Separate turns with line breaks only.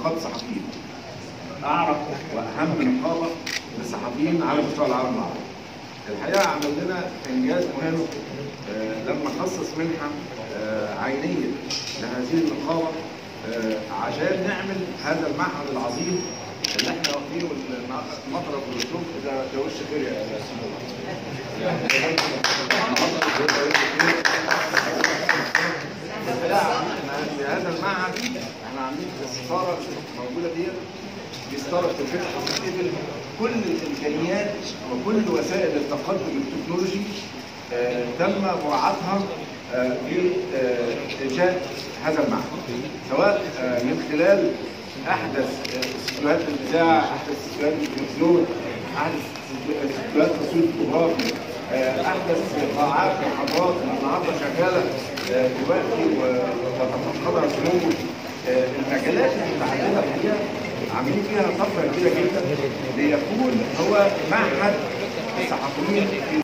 نقابه الصحفيين. اعرف واهم نقابه للصحفيين على مستوى العالم العربي. الحقيقه عمل لنا انجاز مهم آه، لما خصص منحه آه، عينيه لهذه النقابه آه، عشان نعمل هذا المعهد العظيم اللي احنا واخدينه المطرب والاسلوب ده ده وش خير يا سيدي هذا المعهد احنا عاملين في السفاره الموجوده ديت بيستورد الفكره قبل كل الامكانيات وكل وسائل التقدم التكنولوجي آه، تم مراعاتها آه، في آه، انشاء هذا المعهد سواء آه، من خلال احدث آه، استديوهات الاذاعه احدث استديوهات التلفزيون احدث استديوهات تصوير فوتوغرافي آه، احدث قاعات محاضرات اللي النهارده شغاله آه، دلوقتي وتتفقدها سمو آه، المجالات المتعدده الحقيقه عاملين فيها طفره كبيره جدا ليكون هو معهد الصحفيين في